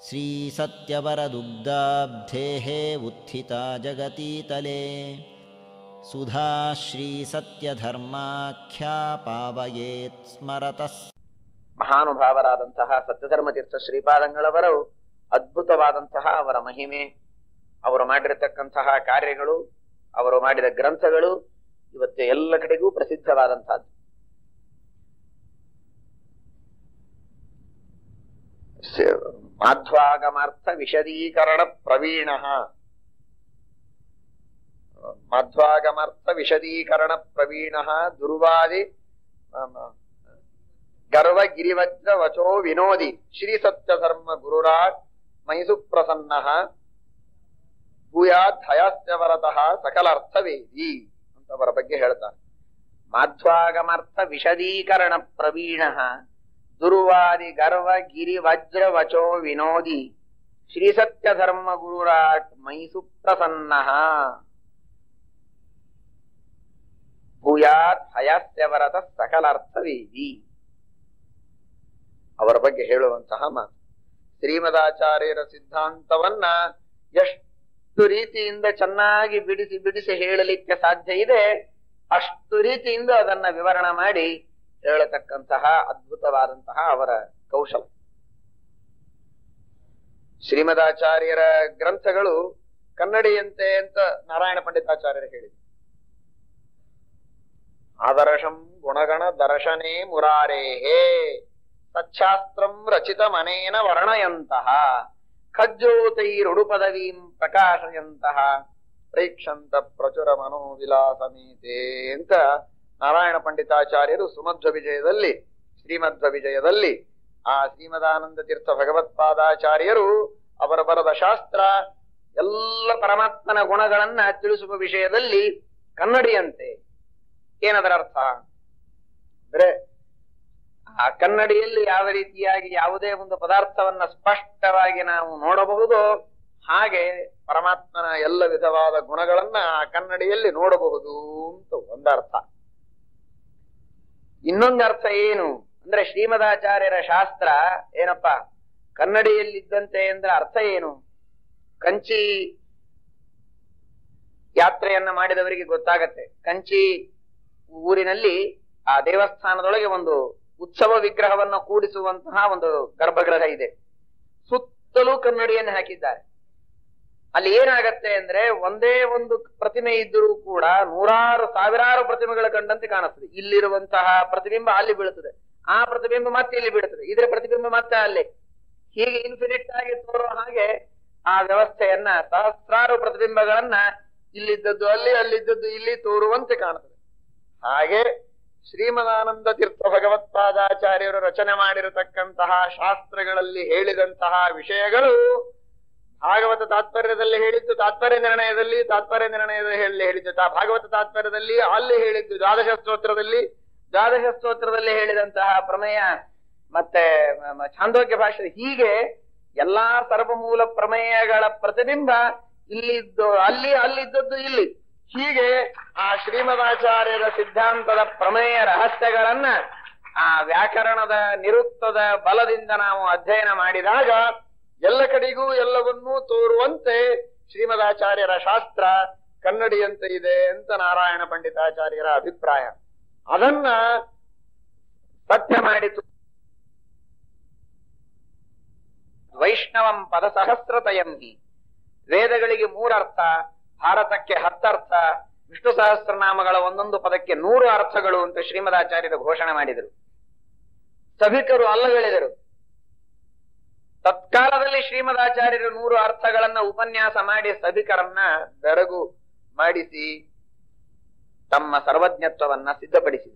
श्रीसत्यवरदुग्धाब्धेः उत्थिता जगतीतले सुधा श्रीसत्यधर्माख्या पावयेत् स्मरतः ಮಹಾನುಭಾವರಾದಂತಹ ಸತ್ಯಧರ್ಮತೀರ್ಥ ಶ್ರೀಪಾದಂಗಳವರು ಅದ್ಭುತವಾದಂತಹ ಅವರ ಮಹಿಮೆ ಅವರು ಮಾಡಿರತಕ್ಕಂತಹ ಕಾರ್ಯಗಳು ಅವರು ಮಾಡಿದ ಗ್ರಂಥಗಳು ಇವತ್ತು ಎಲ್ಲ ಕಡೆಗೂ ಪ್ರಸಿದ್ಧವಾದಂತಹದ್ದು ಸ- ಮಾಧ್ವಾಗಮಾರ್ಥ ವಿಶದೀಕರಣ ಪ್ರವೀಣ ಮಾಧ್ವಾಗಮಾರ್ಥ ವಿಶದೀಕರಣ ಪ್ರವೀಣ ದುರ್ವಾದಿ ಆಮ, ಗರ್ವ ಗಿರಿವಜ್ರ ವಚೋ ವಿನೋದಿ ಶ್ರೀ ಸತ್ಯ ಧರ್ಮ ಗುರುರಾಟ್ ಮೈಸು ಪ್ರಸನ್ನ ಭೂಯಾತ್ ಹಯಾಸ್ಯವರತಃ ಸಕಲಾರ್ಥವೇದಿ ಅಂತ ಅವರ ಬಗ್ಗೆ ಹೇಳ್ತಾರೆ ಮಾಧ್ವಾಗಮಾರ್ಥ ವಿಶದೀಕರಣ ಪ್ರವೀಣ ದುರ್ವಾದಿ ಗರ್ವ ಗಿರಿ ವಜ್ರ ವಚೋ ವಿನೋದಿ ಶ್ರೀ ಸತ್ಯ ಧರ್ಮ ಗುರುರಾಟ್ ಮೈಸು ಪ್ರಸನ್ನ ಭೂಯಾತ್ ಹಯಾಸ್ಯವರತ ಸಕಲಾರ್ಥವೇದಿ ಅವರ ಬಗ್ಗೆ ಹೇಳುವಂತಹ ಮಾತು ಶ್ರೀಮದಾಚಾರ್ಯರ ಸಿದ್ಧಾಂತವನ್ನ ಎಷ್ಟು ರೀತಿಯಿಂದ ಚೆನ್ನಾಗಿ ಬಿಡಿಸಿ ಬಿಡಿಸಿ ಹೇಳಲಿಕ್ಕೆ ಸಾಧ್ಯ ಇದೆ ಅಷ್ಟು ರೀತಿಯಿಂದ ಅದನ್ನ ವಿವರಣ ಮಾಡಿ ಹೇಳತಕ್ಕಂತಹ ಅದ್ಭುತವಾದಂತಹ ಅವರ ಕೌಶಲ ಶ್ರೀಮದಾಚಾರ್ಯರ ಗ್ರಂಥಗಳು ಕನ್ನಡಿಯಂತೆ ಅಂತ ನಾರಾಯಣ ಪಂಡಿತಾಚಾರ್ಯರು ಹೇಳಿದರು ಆದರ್ಶಂ ಗುಣಗಣ ದರ್ಶನೇ ಮುರಾರೇಹೇ ಸಚ್ಛಾಸ್ತ್ರಂ ರಚಿತಮನೇನ ವರ್ಣಯಂತಹ ಖಜ್ಜೋತೈರುಡು ಪದವೀಂ ಪ್ರಕಾಶಯಂತಹ ಪ್ರೇಕ್ಷಂತ ಪ್ರಚುರ ಮನೋವಿಲಾಸಮೀತೆ ಅಂತ ನಾರಾಯಣ ಪಂಡಿತಾಚಾರ್ಯರು ಸುಮಧ್ವ ವಿಜಯದಲ್ಲಿ ಶ್ರೀಮಧ್ವ ವಿಜಯದಲ್ಲಿ ಆ ಶ್ರೀಮದಾನಂದ ತೀರ್ಥ ಭಗವತ್ಪಾದಾಚಾರ್ಯರು ಅವರ ಬರದ ಶಾಸ್ತ್ರ ಎಲ್ಲ ಪರಮಾತ್ಮನ ಗುಣಗಳನ್ನ ತಿಳಿಸುವ ವಿಷಯದಲ್ಲಿ ಕನ್ನಡಿಯಂತೆ ಏನದರ ಅರ್ಥ ಅಂದ್ರೆ ಆ ಕನ್ನಡಿಯಲ್ಲಿ ಯಾವ ರೀತಿಯಾಗಿ ಯಾವುದೇ ಒಂದು ಪದಾರ್ಥವನ್ನ ಸ್ಪಷ್ಟವಾಗಿ ನಾವು ನೋಡಬಹುದು ಹಾಗೆ ಪರಮಾತ್ಮನ ಎಲ್ಲ ವಿಧವಾದ ಗುಣಗಳನ್ನ ಆ ಕನ್ನಡಿಯಲ್ಲಿ ನೋಡಬಹುದು ಅಂತ ಒಂದರ್ಥ ಇನ್ನೊಂದು ಅರ್ಥ ಏನು ಅಂದ್ರೆ ಶ್ರೀಮದಾಚಾರ್ಯರ ಶಾಸ್ತ್ರ ಏನಪ್ಪ ಕನ್ನಡಿಯಲ್ಲಿದ್ದಂತೆ ಅಂದ್ರೆ ಅರ್ಥ ಏನು ಕಂಚಿ ಯಾತ್ರೆಯನ್ನ ಮಾಡಿದವರಿಗೆ ಗೊತ್ತಾಗತ್ತೆ ಕಂಚಿ ಊರಿನಲ್ಲಿ ಆ ದೇವಸ್ಥಾನದೊಳಗೆ ಒಂದು ಉತ್ಸವ ವಿಗ್ರಹವನ್ನ ಕೂಡಿಸುವಂತಹ ಒಂದು ಗರ್ಭಗೃಹ ಇದೆ ಸುತ್ತಲೂ ಕನ್ನಡಿಯನ್ನು ಹಾಕಿದ್ದಾರೆ ಅಲ್ಲಿ ಏನಾಗತ್ತೆ ಅಂದ್ರೆ ಒಂದೇ ಒಂದು ಪ್ರತಿಮೆ ಇದ್ದರೂ ಕೂಡ ನೂರಾರು ಸಾವಿರಾರು ಪ್ರತಿಮೆಗಳ ಕಂಡಂತೆ ಕಾಣಿಸ್ತದೆ ಇಲ್ಲಿರುವಂತಹ ಪ್ರತಿಬಿಂಬ ಅಲ್ಲಿ ಬೀಳುತ್ತದೆ ಆ ಪ್ರತಿಬಿಂಬ ಮತ್ತೆ ಇಲ್ಲಿ ಬೀಳುತ್ತದೆ ಇದರ ಪ್ರತಿಬಿಂಬ ಮತ್ತೆ ಅಲ್ಲಿ ಹೀಗೆ ಇನ್ಫಿನಿಟ್ ಆಗಿ ತೋರುವ ಹಾಗೆ ಆ ವ್ಯವಸ್ಥೆಯನ್ನ ಸಹಸ್ರಾರು ಪ್ರತಿಬಿಂಬಗಳನ್ನ ಇಲ್ಲಿದ್ದದ್ದು ಅಲ್ಲಿ ಅಲ್ಲಿದ್ದದ್ದು ಇಲ್ಲಿ ತೋರುವಂತೆ ಕಾಣುತ್ತದೆ ಹಾಗೆ ಶ್ರೀಮದಾನಂದ ತೀರ್ಥ ಭಗವತ್ಪಾದಾಚಾರ್ಯರು ರಚನೆ ಮಾಡಿರತಕ್ಕಂತಹ ಶಾಸ್ತ್ರಗಳಲ್ಲಿ ಹೇಳಿದಂತಹ ವಿಷಯಗಳು ಭಾಗವತ ತಾತ್ಪರ್ಯದಲ್ಲಿ ಹೇಳಿದ್ದು ತಾತ್ಪರ್ಯ ನಿರ್ಣಯದಲ್ಲಿ ತಾತ್ಪರ್ಯ ನಿರ್ಣಯದಲ್ಲಿ ಹೇಳಿದ್ದು ತಾ- ಭಾಗವತ ತಾತ್ಪರ್ಯದಲ್ಲಿ ಅಲ್ಲಿ ಹೇಳಿದ್ದು ದ್ವಾದಶ ಸ್ತೋತ್ರದಲ್ಲಿ ದ್ವಾದಶ ಸ್ತೋತ್ರದಲ್ಲಿ ಹೇಳಿದಂತಹ ಪ್ರಮೇಯ ಮತ್ತೆ ಮ- ಮ- ಛಾಂದೋಗ್ಯ ಭಾಷೆ ಹೀಗೆ ಎಲ್ಲಾ ಸರ್ವಮೂಲ ಪ್ರಮೇಯಗಳ ಪ್ರತಿಬಿಂಬ ಇಲ್ಲಿದ್ದು ಅಲ್ಲಿ ಅಲ್ಲಿದ್ದದ್ದು ಇಲ್ಲಿ ಹೀಗೆ ಆ ಶ್ರೀಮದಾಚಾರ್ಯರ ಸಿದ್ಧಾಂತದ ಪ್ರಮೇಯ ರಹಸ್ಯಗಳನ್ನ ಆ ವ್ಯಾಕರಣದ ನಿರುಕ್ತದ ಬಲದಿಂದ ನಾವು ಅಧ್ಯಯನ ಮಾಡಿದಾಗ ಎಲ್ಲ ಕಡೆಗೂ ಎಲ್ಲವನ್ನೂ ತೋರುವಂತೆ ಶ್ರೀಮದಾಚಾರ್ಯರ ಶಾಸ್ತ್ರ ಕನ್ನಡಿಯಂತೆ ಇದೆ ಅಂತ ನಾರಾಯಣ ಪಂಡಿತಾಚಾರ್ಯರ ಅಭಿಪ್ರಾಯ ಅದನ್ನ ಸತ್ಯ ಮಾಡಿ ತೋ- ವೈಷ್ಣವಂ ಪದ ಸಹಸ್ರತಯಂ ಹಿ ವೇದಗಳಿಗೆ ಮೂರರ್ಥ ಭಾರತಕ್ಕೆ ಹತ್ತರ್ಥ ವಿಷ್ಣು ಸಹಸ್ರನಾಮಗಳ ಒಂದೊಂದು ಪದಕ್ಕೆ ನೂರು ಅರ್ಥಗಳು ಅಂತ ಶ್ರೀಮದಾಚಾರ್ಯರು ಘೋಷಣೆ ಮಾಡಿದರು ಸಭಿಕರು ಅಲ್ಲಗಳಿದರು ತತ್ಕಾಲದಲ್ಲಿ ಶ್ರೀಮದಾಚಾರ್ಯರು ನೂರು ಅರ್ಥಗಳನ್ನ ಉಪನ್ಯಾಸ ಮಾಡಿ ಸಭಿಕರನ್ನ ಬೆರಗು ಮಾಡಿಸಿ ತಮ್ಮ ಸರ್ವಜ್ಞತ್ವವನ್ನ ಸಿದ್ಧಪಡಿಸಿದರು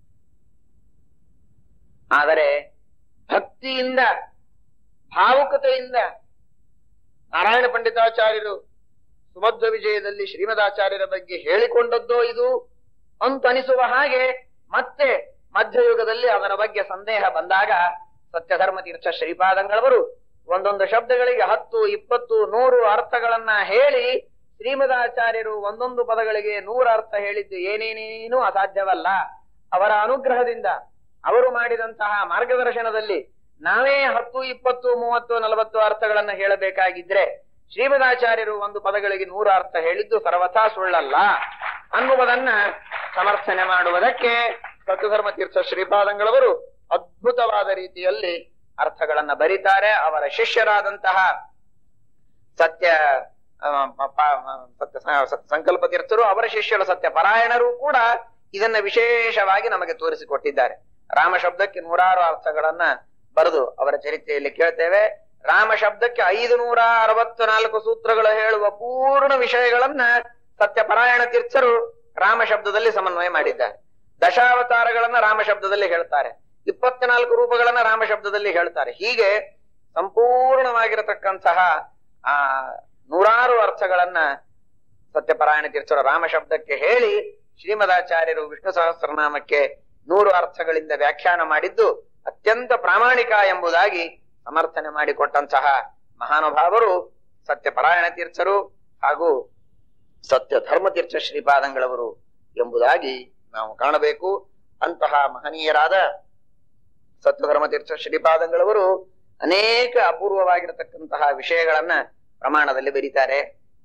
ಆದರೆ ಭಕ್ತಿಯಿಂದ ಭಾವುಕತೆಯಿಂದ ನಾರಾಯಣ ಪಂಡಿತಾಚಾರ್ಯರು ಸುಮಧ್ವ ವಿಜಯದಲ್ಲಿ ಶ್ರೀಮದಾಚಾರ್ಯರ ಬಗ್ಗೆ ಹೇಳಿಕೊಂಡದ್ದೋ ಇದು ಅಂತ ಅನಿಸುವ ಹಾಗೆ ಮತ್ತೆ ಮಧ್ಯಯುಗದಲ್ಲಿ ಅದರ ಬಗ್ಗೆ ಸಂದೇಹ ಬಂದಾಗ ಸತ್ಯಧರ್ಮ ತೀರ್ಥ ಶ್ರೀಪಾದಂಗಳವರು ಒಂದೊಂದು ಶಬ್ದಗಳಿಗೆ ಹತ್ತು ಇಪ್ಪತ್ತು ನೂರು ಅರ್ಥಗಳನ್ನ ಹೇಳಿ ಶ್ರೀಮದಾಚಾರ್ಯರು ಒಂದೊಂದು ಪದಗಳಿಗೆ ನೂರು ಅರ್ಥ ಹೇಳಿದ್ದು ಏನೇನೇನೂ ಅಸಾಧ್ಯವಲ್ಲ ಅವರ ಅನುಗ್ರಹದಿಂದ ಅವರು ಮಾಡಿದಂತಹ ಮಾರ್ಗದರ್ಶನದಲ್ಲಿ ನಾವೇ ಹತ್ತು ಇಪ್ಪತ್ತು ಮೂವತ್ತು ನಲವತ್ತು ಅರ್ಥಗಳನ್ನ ಹೇಳಬೇಕಾಗಿದ್ರೆ ಶ್ರೀಮದಾಚಾರ್ಯರು ಒಂದು ಪದಗಳಿಗೆ ನೂರು ಅರ್ಥ ಹೇಳಿದ್ದು ಸರ್ವಥಾ ಸುಳ್ಳಲ್ಲ ಅನ್ನುವುದನ್ನ ಸಮರ್ಥನೆ ಮಾಡುವುದಕ್ಕೆ ಸತ್ಯಧರ್ಮ ತೀರ್ಥ ಶ್ರೀಪಾದಂಗಳವರು ಅದ್ಭುತವಾದ ರೀತಿಯಲ್ಲಿ ಅರ್ಥಗಳನ್ನ ಬರೀತಾರೆ ಅವರ ಶಿಷ್ಯರಾದಂತಹ ಸತ್ಯ ಆ, ಪ- ಪ- ಸತ್ಯ ಸ- ಸತ್ಯ ಸಂಕಲ್ಪ ತೀರ್ಥರು ಅವರ ಶಿಷ್ಯರು ಸತ್ಯ ಪರಾಯಣರು ಕೂಡ ಇದನ್ನ ವಿಶೇಷವಾಗಿ ನಮಗೆ ತೋರಿಸಿಕೊಟ್ಟಿದ್ದಾರೆ ರಾಮ ಶಬ್ದಕ್ಕೆ ನೂರಾರು ಅರ್ಥಗಳನ್ನ ಬರೆದು ಅವರ ಚರಿತ್ರೆಯಲ್ಲಿ ಕೇಳ್ತೇವೆ ರಾಮ ಶಬ್ದಕ್ಕೆ ಐದು ನೂರ ಅರವತ್ತು ನಾಲ್ಕು ಸೂತ್ರಗಳು ಹೇಳುವ ಪೂರ್ಣ ವಿಷಯಗಳನ್ನ ಸತ್ಯ ಪರಾಯಣ ತೀರ್ಥರು ರಾಮ ಶಬ್ದದಲ್ಲಿ ಸಮನ್ವಯ ಮಾಡಿದ್ದಾರೆ ದಶಾವತಾರಗಳನ್ನ ರಾಮ ಶಬ್ದದಲ್ಲಿ ಹೇಳ್ತಾರೆ ಇಪ್ಪತ್ನಾಲ್ಕು ರೂಪಗಳನ್ನ ರಾಮ ಶಬ್ದದಲ್ಲಿ ಹೇಳ್ತಾರೆ ಹೀಗೆ ಸಂಪೂರ್ಣವಾಗಿರತಕ್ಕಂತಹ ಆ ನೂರಾರು ಅರ್ಥಗಳನ್ನ ಸತ್ಯಪರಾಯಣ ತೀರ್ಥರ ರಾಮ ಶಬ್ದಕ್ಕೆ ಹೇಳಿ ಶ್ರೀಮದಾಚಾರ್ಯರು ವಿಷ್ಣು ಸಹಸ್ರನಾಮಕ್ಕೆ ನೂರು ಅರ್ಥಗಳಿಂದ ವ್ಯಾಖ್ಯಾನ ಮಾಡಿದ್ದು ಅತ್ಯಂತ ಪ್ರಾಮಾಣಿಕ ಎಂಬುದಾಗಿ ಸಮರ್ಥನೆ ಮಾಡಿಕೊಟ್ಟಂತಹ ಮಹಾನುಭಾವರು ಸತ್ಯಪರಾಯಣ ತೀರ್ಥರು ಹಾಗೂ ಸತ್ಯ ಧರ್ಮತೀರ್ಥ ಶ್ರೀಪಾದಂಗಳವರು ಎಂಬುದಾಗಿ ನಾವು ಕಾಣಬೇಕು ಅಂತಹ ಮಹನೀಯರಾದ ಸತ್ಯಧರ್ಮತೀರ್ಥ ಶ್ರೀಪಾದಂಗಳವರು ಅನೇಕ ಅಪೂರ್ವವಾಗಿರತಕ್ಕಂತಹ ವಿಷಯಗಳನ್ನ ಪ್ರಮಾಣದಲ್ಲಿ ಬರೀತಾರೆ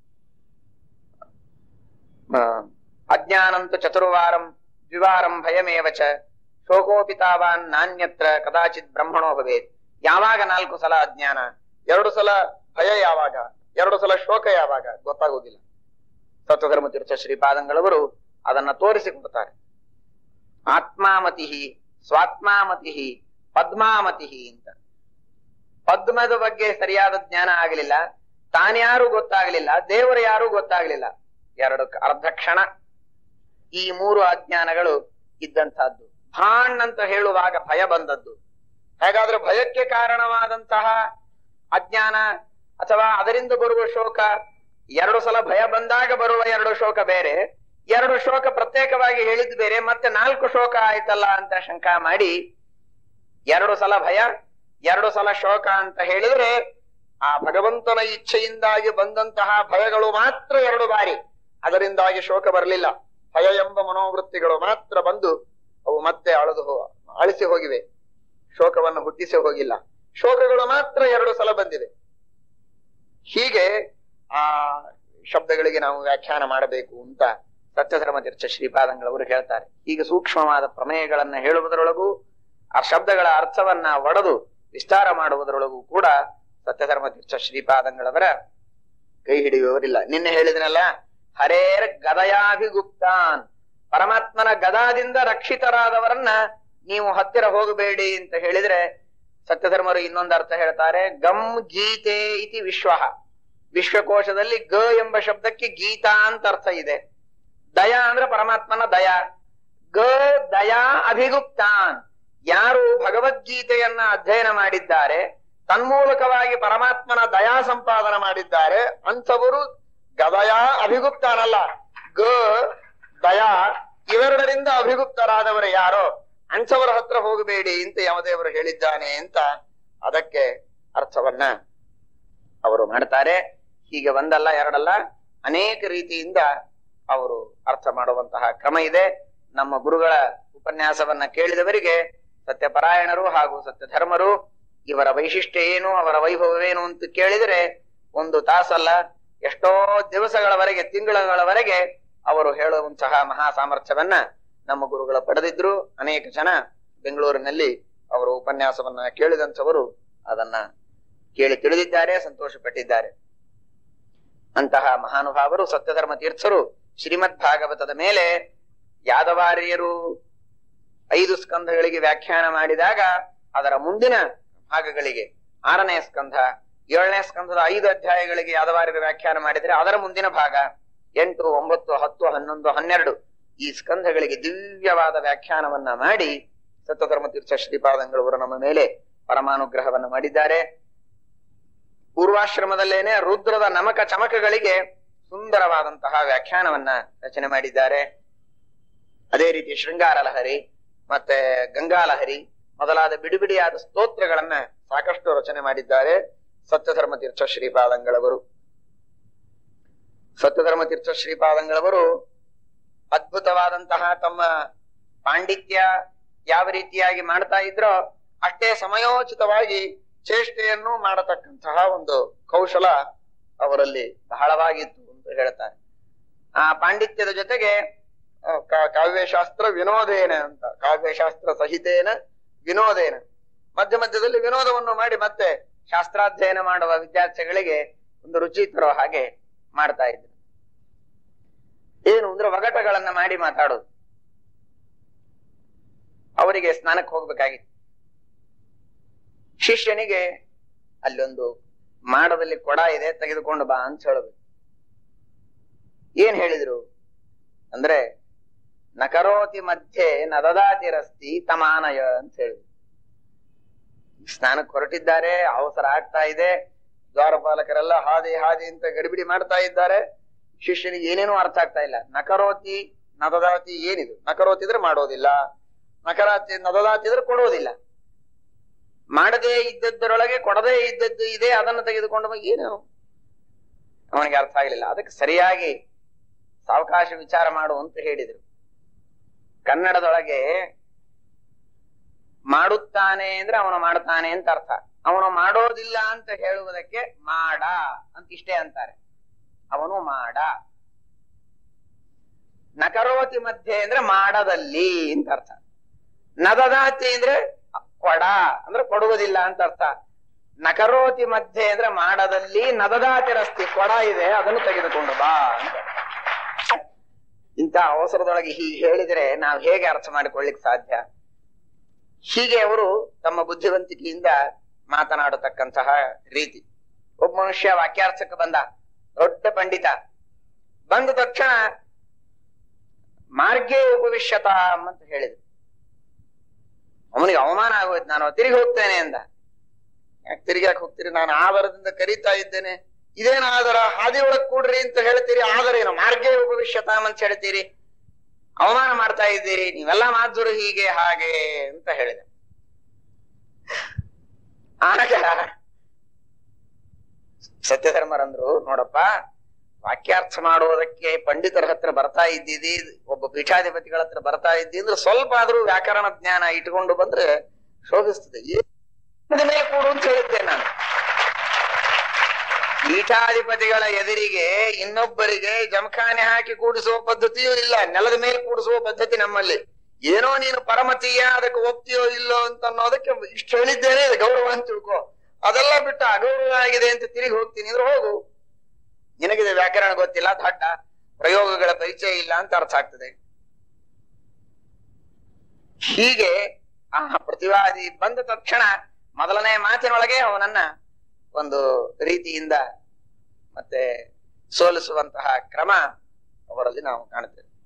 ಆ, ಅಜ್ಞಾನಂತು ಚತುರ್ವಾರಂ ದ್ವಿವಾರಂ ಭಯಮೇವ ಚ ಶೋಕೋಪಿ ತಾವಾನ್ ನಾನ್ಯತ್ರ ಕದಾಚಿತ್ ಬ್ರಹ್ಮಣೋ ಭವೇತ್ ಯಾವಾಗ ನಾಲ್ಕು ಸಲ ಅಜ್ಞಾನ ಎರಡು ಸಲ ಭಯ ಯಾವಾಗ ಎರಡು ಸಲ ಶೋಕ ಯಾವಾಗ ಗೊತ್ತಾಗುವುದಿಲ್ಲ ಸತ್ವಧರ್ಮ ತೀರ್ಥ ಶ್ರೀಪಾದಂಗಳವರು ಅದನ್ನ ತೋರಿಸಿಕೊಡ್ತಾರೆ ಆತ್ಮಾಮತಿ ಸ್ವಾತ್ಮಾಮತಿ ಪದ್ಮಾಮತಿ ಅಂತ ಪದ್ಮದ ಬಗ್ಗೆ ಸರಿಯಾದ ಜ್ಞಾನ ಆಗಲಿಲ್ಲ ತಾನ್ಯಾರು ಗೊತ್ತಾಗಲಿಲ್ಲ ದೇವರು ಯಾರು ಗೊತ್ತಾಗಲಿಲ್ಲ ಎರಡು ಕ- ಅರ್ಧ ಕ್ಷಣ ಈ ಮೂರು ಅಜ್ಞಾನಗಳು ಇದ್ದಂತಹದ್ದು ಭಾಣ್ ಅಂತ ಹೇಳುವಾಗ ಭಯ ಬಂದದ್ದು ಹಾಗಾದ್ರೆ ಭಯಕ್ಕೆ ಕಾರಣವಾದಂತಹ ಅಜ್ಞಾನ ಅಥವಾ ಅದರಿಂದ ಬರುವ ಶೋಕ ಎರಡು ಸಲ ಭಯ ಬಂದಾಗ ಬರುವ ಎರಡು ಶೋಕ ಬೇರೆ ಎರಡು ಶೋಕ ಪ್ರತ್ಯೇಕವಾಗಿ ಹೇಳಿದ್ ಬೇರೆ ಮತ್ತೆ ನಾಲ್ಕು ಶೋಕ ಆಯ್ತಲ್ಲ ಅಂತ ಶಂಕಾ ಮಾಡಿ ಎರಡು ಸಲ ಭಯ ಎರಡು ಸಲ ಶೋಕ ಅಂತ ಹೇಳಿದ್ರೆ ಆ ಭಗವಂತನ ಇಚ್ಛೆಯಿಂದಾಗಿ ಬಂದಂತಹ ಭಯಗಳು ಮಾತ್ರ ಎರಡು ಬಾರಿ ಅದರಿಂದಾಗಿ ಶೋಕ ಬರಲಿಲ್ಲ ಭಯ ಎಂಬ ಮನೋವೃತ್ತಿಗಳು ಮಾತ್ರ ಬಂದು ಅವು ಮತ್ತೆ ಅಳದು ಹೋ ಅಳಿಸಿ ಹೋಗಿವೆ ಶೋಕವನ್ನು ಹುಟ್ಟಿಸಿ ಹೋಗಿಲ್ಲ ಶೋಕಗಳು ಮಾತ್ರ ಎರಡು ಸಲ ಬಂದಿದೆ ಹೀಗೆ ಆ ಶಬ್ದಗಳಿಗೆ ನಾವು ವ್ಯಾಖ್ಯಾನ ಮಾಡಬೇಕು ಅಂತ ಸತ್ಯಧರ್ಮ ತೀರ್ಥ ಶ್ರೀಪಾದಂಗಳವರು ಹೇಳ್ತಾರೆ ಹೀಗೆ ಸೂಕ್ಷ್ಮವಾದ ಪ್ರಮೇಯಗಳನ್ನ ಹೇಳುವುದರೊಳಗೂ ಆ ಶಬ್ದಗಳ ಅರ್ಥವನ್ನ ಒಡೆದು ವಿಸ್ತಾರ ಮಾಡುವುದರೊಳಗೂ ಕೂಡ ಸತ್ಯಧರ್ಮ ತೀರ್ಥ ಶ್ರೀಪಾದಂಗಳವರ ಕೈ ಹಿಡಿಯುವವರಿಲ್ಲ ನಿನ್ನೆ ಹೇಳಿದನಲ್ಲ ಹರೇರ್ ಗದಯಾಭಿಗುಪ್ತಾನ್ ಪರಮಾತ್ಮನ ಗದಾದಿಂದ ರಕ್ಷಿತರಾದವರನ್ನ ನೀವು ಹತ್ತಿರ ಹೋಗಬೇಡಿ ಅಂತ ಹೇಳಿದ್ರೆ ಸತ್ಯಧರ್ಮರು ಇನ್ನೊಂದು ಅರ್ಥ ಹೇಳ್ತಾರೆ ಗಮ್ ಗೀತೆ ಇತಿ ವಿಶ್ವ ವಿಶ್ವಕೋಶದಲ್ಲಿ ಗ ಎಂಬ ಶಬ್ದಕ್ಕೆ ಗೀತಾ ಅಂತ ಅರ್ಥ ಇದೆ ದಯಾ ಅಂದ್ರೆ ಪರಮಾತ್ಮನ ದಯಾ ಗ ದಯಾ ಅಭಿಗುಪ್ತಾನ್ ಯಾರು ಭಗವದ್ಗೀತೆಯನ್ನ ಅಧ್ಯಯನ ಮಾಡಿದ್ದಾರೆ ತನ್ಮೂಲಕವಾಗಿ ಪರಮಾತ್ಮನ ದಯಾ ಸಂಪಾದನ ಮಾಡಿದ್ದಾರೆ ಅಂಥವರು ಗದಯಾ ಅಭಿಗುಪ್ತಾನಲ್ಲ ಗ ದಯಾ ಇವೆರಡರಿಂದ ಅಭಿಗುಪ್ತರಾದವರು ಯಾರೋ ಅಂಥವರ ಹತ್ರ ಹೋಗಬೇಡಿ ಅಂತ ಯಮದೇವರು ಹೇಳಿದ್ದಾನೆ ಅಂತ ಅದಕ್ಕೆ ಅರ್ಥವನ್ನ ಅವರು ಮಾಡ್ತಾರೆ ಹೀಗೆ ಒಂದಲ್ಲ ಎರಡಲ್ಲ ಅನೇಕ ರೀತಿಯಿಂದ ಅವರು ಅರ್ಥ ಮಾಡುವಂತಹ ಕ್ರಮ ಇದೆ ನಮ್ಮ ಗುರುಗಳ ಉಪನ್ಯಾಸವನ್ನ ಕೇಳಿದವರಿಗೆ ಸತ್ಯಪರಾಯಣರು ಹಾಗೂ ಸತ್ಯಧರ್ಮರು ಇವರ ವೈಶಿಷ್ಟ್ಯ ಏನು ಅವರ ವೈಭವವೇನು ಅಂತ ಕೇಳಿದರೆ ಒಂದು ತಾಸಲ್ಲ ಎಷ್ಟೋ ದಿವಸಗಳವರೆಗೆ ತಿಂಗಳಗಳವರೆಗೆ ಅವರು ಹೇಳುವಂತಹ ಮಹಾ ಸಾಮರ್ಥ್ಯವನ್ನ ನಮ್ಮ ಗುರುಗಳ ಪಡೆದಿದ್ರು ಅನೇಕ ಜನ ಬೆಂಗಳೂರಿನಲ್ಲಿ ಅವರು ಉಪನ್ಯಾಸವನ್ನ ಕೇಳಿದಂಥವರು ಅದನ್ನ ಕೇಳಿ ತಿಳಿದಿದ್ದಾರೆ ಸಂತೋಷ ಪಟ್ಟಿದ್ದಾರೆ ಅಂತಹ ಮಹಾನುಭಾವರು ಸತ್ಯಧರ್ಮ ತೀರ್ಥರು ಶ್ರೀಮದ್ ಭಾಗವತದ ಮೇಲೆ ಯಾದವಾರ್ಯರು ಐದು ಸ್ಕಂಧಗಳಿಗೆ ವ್ಯಾಖ್ಯಾನ ಮಾಡಿದಾಗ ಅದರ ಮುಂದಿನ ಭಾಗಗಳಿಗೆ ಆರನೇ ಸ್ಕಂಧ ಏಳನೇ ಸ್ಕಂಧದ ಐದು ಅಧ್ಯಾಯಗಳಿಗೆ ಯಾದವಾರ್ಯರು ವ್ಯಾಖ್ಯಾನ ಮಾಡಿದ್ರೆ ಅದರ ಮುಂದಿನ ಭಾಗ ಎಂಟು ಒಂಬತ್ತು ಹತ್ತು ಹನ್ನೊಂದು ಹನ್ನೆರಡು ಈ ಸ್ಕಂಧಗಳಿಗೆ ದಿವ್ಯವಾದ ವ್ಯಾಖ್ಯಾನವನ್ನ ಮಾಡಿ ಸತ್ಯಧರ್ಮ ತೀರ್ಥ ಶ್ರೀಪಾದಂಗಳವರು ನಮ್ಮ ಮೇಲೆ ಪರಮಾನುಗ್ರಹವನ್ನ ಮಾಡಿದ್ದಾರೆ ಪೂರ್ವಾಶ್ರಮದಲ್ಲೇನೆ ರುದ್ರದ ನಮಕ ಚಮಕಗಳಿಗೆ ಸುಂದರವಾದಂತಹ ವ್ಯಾಖ್ಯಾನವನ್ನ ರಚನೆ ಮಾಡಿದ್ದಾರೆ ಅದೇ ರೀತಿ ಶೃಂಗಾರ ಲಹರಿ ಮತ್ತೆ ಗಂಗಾ ಲಹರಿ ಮೊದಲಾದ ಬಿಡುಬಿಡಿಯಾದ ಸ್ತೋತ್ರಗಳನ್ನ ಸಾಕಷ್ಟು ರಚನೆ ಮಾಡಿದ್ದಾರೆ ಸತ್ಯಧರ್ಮ ತೀರ್ಥ ಶ್ರೀಪಾದಂಗಳವರು ಸತ್ಯಧರ್ಮ ತೀರ್ಥ ಶ್ರೀಪಾದಂಗಳವರು ಅದ್ಭುತವಾದಂತಹ ತಮ್ಮ ಪಾಂಡಿತ್ಯ ಯಾವ ರೀತಿಯಾಗಿ ಮಾಡ್ತಾ ಇದ್ರೋ ಅಷ್ಟೇ ಸಮಯೋಚಿತವಾಗಿ ಚೇಷ್ಟೆಯನ್ನು ಮಾಡತಕ್ಕಂತಹ ಒಂದು ಕೌಶಲ ಅವರಲ್ಲಿ ಬಹಳವಾಗಿತ್ತು ಅಂತ ಹೇಳ್ತಾರೆ ಆ ಪಾಂಡಿತ್ಯದ ಜೊತೆಗೆ ಆ, ಕಾ- ಕಾವ್ಯಶಾಸ್ತ್ರ ವಿನೋದೇನ ಅಂತ ಕಾವ್ಯಶಾಸ್ತ್ರ ಸಹಿತೇನ ವಿನೋದೇನ ಮಧ್ಯ ಮಧ್ಯದಲ್ಲಿ ವಿನೋದವನ್ನು ಮಾಡಿ ಮತ್ತೆ ಶಾಸ್ತ್ರಾಧ್ಯಯನ ಮಾಡುವ ವಿದ್ಯಾರ್ಥಿಗಳಿಗೆ ಒಂದು ರುಚಿ ತರೋ ಹಾಗೆ ಮಾಡ್ತಾ ಇದ್ರು ಏನು ಅಂದ್ರೆ ಒಗಟಗಳನ್ನ ಮಾಡಿ ಮಾತಾಡೋದು ಅವರಿಗೆ ಸ್ನಾನಕ್ಕೆ ಹೋಗ್ಬೇಕಾಗಿತ್ತು ಶಿಷ್ಯನಿಗೆ ಅಲ್ಲೊಂದು ಮಾಡದಲ್ಲಿ ಕೊಡ ಇದೆ ತೆಗೆದುಕೊಂಡು ಬಾ ಅಂತ ಹೇಳಬೇಕು ಏನ್ ಹೇಳಿದ್ರು ಅಂದ್ರೆ ನಕರೋತಿ ಮಧ್ಯೆ ನದದಾತಿರಸ್ತಿ ತಮಾನಯ ಅಂತ ಹೇಳಿದ್ರು ಸ್ನಾನಕ್ಕೆ ಹೊರಟಿದ್ದಾರೆ ಅವಸರ ಆಗ್ತಾ ಇದೆ ದ್ವಾರಪಾಲಕರೆಲ್ಲ ಹಾದಿ ಹಾದಿ ಅಂತ ಗಡಿಬಿಡಿ ಮಾಡ್ತಾ ಇದ್ದಾರೆ ಶಿಷ್ಯನಿಗೆ ಏನೇನೂ ಅರ್ಥ ಆಗ್ತಾ ಇಲ್ಲ ನಕರೋತಿ ನದದಾತಿ ಏನಿದು ನಕರೋತಿ ಇದ್ರೆ ಮಾಡೋದಿಲ್ಲ ನಕರಾತಿ ನದದಾತಿ ಇದ್ರೆ ಕೊಡೋದಿಲ್ಲ ಮಾಡದೇ ಇದ್ದದ್ದರೊಳಗೆ ಕೊಡದೇ ಇದ್ದದ್ದು ಇದೆ ಅದನ್ನು ತೆಗೆದುಕೊಂಡು ಹೋಗಿ ಏನು ಅವನಿಗೆ ಅರ್ಥ ಆಗಲಿಲ್ಲ ಅದಕ್ಕೆ ಸರಿಯಾಗಿ ಸಾವಕಾಶ ವಿಚಾರ ಮಾಡು ಅಂತ ಹೇಳಿದ್ರು ಕನ್ನಡದೊಳಗೆ ಮಾಡುತ್ತಾನೆ ಅಂದ್ರೆ ಅವನು ಮಾಡ್ತಾನೆ ಅಂತ ಅರ್ಥ ಅವನು ಮಾಡೋದಿಲ್ಲ ಅಂತ ಹೇಳುವುದಕ್ಕೆ ಮಾಡ ಅಂತ ಇಷ್ಟೇ ಅಂತಾರೆ ಅವನು ಮಾಡ ನಕರೋತಿ ಮಧ್ಯೆ ಅಂದ್ರೆ ಮಾಡದಲ್ಲಿ ಅಂತ ಅರ್ಥ ನದದಾತಿ ಅಂದ್ರೆ ಕೊಡ ಅಂದ್ರೆ ಕೊಡುವುದಿಲ್ಲ ಅಂತ ಅರ್ಥ ನಕರೋತಿ ಮಧ್ಯೆ ಅಂದ್ರೆ ಮಾಡದಲ್ಲಿ ನದದಾತಿ ರಸ್ತಿ ಕೊಡ ಇದೆ ಅದನ್ನು ತೆಗೆದುಕೊಂಡು ಬಾ ಅಂತ ಇಂಥ ಅವಸರದೊಳಗೆ ಹೀಗೆ ಹೇಳಿದ್ರೆ ನಾವು ಹೇಗೆ ಅರ್ಥ ಮಾಡಿಕೊಳ್ಳಿಕ್ ಸಾಧ್ಯ ಹೀಗೆ ಅವರು ತಮ್ಮ ಬುದ್ಧಿವಂತಿಕೆಯಿಂದ ಮಾತನಾಡತಕ್ಕಂತಹ ರೀತಿ ಒಬ್ಬ ಮನುಷ್ಯ ವಾಕ್ಯಾರ್ಥಕ್ಕೆ ಬಂದ ದೊಡ್ಡ ಪಂಡಿತ ಬಂದ ತಕ್ಷಣ ಮಾರ್ಗೇ ಉಪವಿಶ್ಯತ ಅಂತ ಹೇಳಿದ್ರು ಅವನಿಗೆ ಅವಮಾನ ಆಗೋಯ್ತು ನಾನು ತಿರುಗಿ ಹೋಗ್ತೇನೆ ಅಂದ ಯಾಕೆ ತಿರುಗಾಕ್ ಹೋಗ್ತೀರಿ ನಾನು ಆಧಾರದಿಂದ ಕರೀತಾ ಇದ್ದೇನೆ ಇದೇನ ಆಧಾರ ಹಾದಿ ಒಳಗ್ ಕೂಡ್ರಿ ಅಂತ ಹೇಳ್ತೀರಿ ಆಧಾರ ಏನು ಮಾರ್ಗೇ ಉಪವಿಶ್ಯತಾಮ್ ಅಂತ ಹೇಳ್ತೀರಿ ಅವಮಾನ ಮಾಡ್ತಾ ಇದ್ದೀರಿ ನೀವೆಲ್ಲ ಮಾತುರು ಹೀಗೆ ಹಾಗೆ ಅಂತ ಹೇಳಿದೆ ಆಗ ಸತ್ಯಧರ್ಮರಂದ್ರು ನೋಡಪ್ಪ ವಾಕ್ಯಾರ್ಥ ಮಾಡುವುದಕ್ಕೆ ಪಂಡಿತರ ಹತ್ರ ಬರ್ತಾ ಇದ್ದಿದಿ ಒಬ್ಬ ಪೀಠಾಧಿಪತಿಗಳ ಹತ್ರ ಬರ್ತಾ ಇದ್ದಿ ಅಂದ್ರೆ ಸ್ವಲ್ಪ ಆದ್ರೂ ವ್ಯಾಕರಣ ಜ್ಞಾನ ಇಟ್ಕೊಂಡು ಬಂದ್ರೆ ಶೋಭಿಸ್ತದೆ ಏನ್ ಮೇಲೆ ಕೂಡು ಅಂತ ಹೇಳಿದ್ದೆ ನಾನು ಪೀಠಾಧಿಪತಿಗಳ ಎದುರಿಗೆ ಇನ್ನೊಬ್ಬರಿಗೆ ಜಮಖಾನೆ ಹಾಕಿ ಕೂಡಿಸುವ ಪದ್ಧತಿಯೂ ಇಲ್ಲ ನೆಲದ ಮೇಲೆ ಕೂಡಿಸುವ ಪದ್ಧತಿ ನಮ್ಮಲ್ಲಿ ಏನೋ ನೀನು ಪರಮತೀಯ ಅದಕ್ಕೆ ಒಪ್ತೀಯೋ ಇಲ್ಲೋ ಅಂತ ಅನ್ನೋದಕ್ಕೆ ಇಷ್ಟು ಹೇಳಿದ್ದೇನೆ ಇದು ಗೌರವ ಅಂತ ತಿಳ್ಕೊ ಅದೆಲ್ಲ ಬಿಟ್ಟು ಅಗೌರವ ಆಗಿದೆ ಅಂತ ತಿರುಗಿ ಹೋಗ್ತೀನಿ ಅಂದ್ರೆ ಹೋಗು ನಿನಗಿದೆ ವ್ಯಾಕರಣ ಗೊತ್ತಿಲ್ಲ ದಡ್ಡ ಪ್ರಯೋಗಗಳ ಪರಿಚಯ ಇಲ್ಲ ಅಂತ ಅರ್ಥ ಆಗ್ತದೆ ಹೀಗೆ ಆ ಪ್ರತಿವಾದಿ ಬಂದ ತಕ್ಷಣ ಮೊದಲನೇ ಮಾತಿನೊಳಗೆ ಅವನನ್ನ ಒಂದು ರೀತಿಯಿಂದ ಮತ್ತೆ ಸೋಲಿಸುವಂತಹ ಕ್ರಮ ಅವರಲ್ಲಿ ನಾವು ಕಾಣುತ್ತೇವೆ